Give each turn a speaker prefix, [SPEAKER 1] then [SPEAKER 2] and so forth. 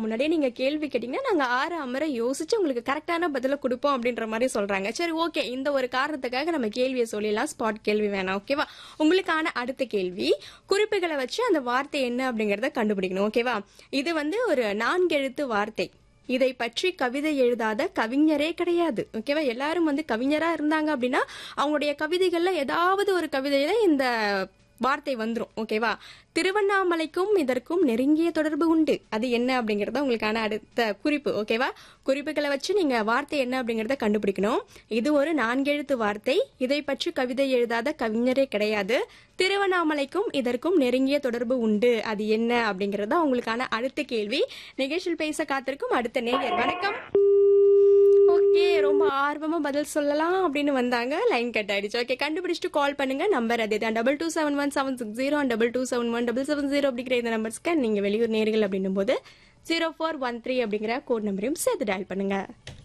[SPEAKER 1] முன்னாடியே நீங்க கேள்வி கேட்டீங்கன்னா நாங்க ஆறு அமர யோசிச்சு உங்களுக்கு கரெக்டான பதில கொடுப்போம் அப்படின்ற மாதிரி சொல்றாங்க சரி ஓகே இந்த ஒரு காரணத்துக்காக நம்ம கேள்வியை சொல்லிடலாம் ஸ்பாட் கேள்வி வேணாம் ஓகேவா உங்களுக்கான அடுத்த கேள்வி குறிப்புகளை வச்சு அந்த வார்த்தை என்ன அப்படிங்கறத கண்டுபிடிக்கணும் ஓகேவா இது வந்து ஒரு நான்கெழுத்து வார்த்தை இதை பற்றி கவிதை எழுதாத கவிஞரே கிடையாது ஓகேவா எல்லாரும் வந்து கவிஞரா இருந்தாங்க அப்படின்னா அவங்களுடைய கவிதைகள்ல ஏதாவது ஒரு கவிதையில இந்த வார்த்தை வந்துரும் ஓகேவா திருவண்ணாமலைக்கும் இதற்கும் நெருங்கிய தொடர்பு உண்டு அது என்ன அப்படிங்கறத உங்களுக்கான அடுத்த குறிப்பு ஓகேவா குறிப்புகளை வச்சு நீங்க வார்த்தை என்ன அப்படிங்கறத கண்டுபிடிக்கணும் இது ஒரு நான்கெழுத்து வார்த்தை இதை பற்றி கவிதை எழுதாத கவிஞரே கிடையாது திருவண்ணாமலைக்கும் இதற்கும் நெருங்கிய தொடர்பு உண்டு அது என்ன அப்படிங்கறத உங்களுக்கான அடுத்த கேள்வி நிகழ்ச்சியில் பேச காத்திருக்கும் அடுத்த நேயர் வணக்கம் ஓகே ரொம்ப ஆர்வமா பதில் சொல்லலாம் அப்படின்னு வந்தாங்க லைன் கட் ஆயிடுச்சு ஓகே கண்டுபிடிச்சிட்டு கால் பண்ணுங்க நம்பர் அதே தான் double two seven one seven six zero double two seven one double seven zero அப்படிங்கிற இந்த நம்பர்ஸ்க்கு நீங்க வெளியூர் நேர்கள் அப்படின்னும் போது ஜீரோ ஃபோர் ஒன் த்ரீ அப்படிங்கிற கோட் நம்பரையும் சேர்த்து டயல் பண்ணுங்க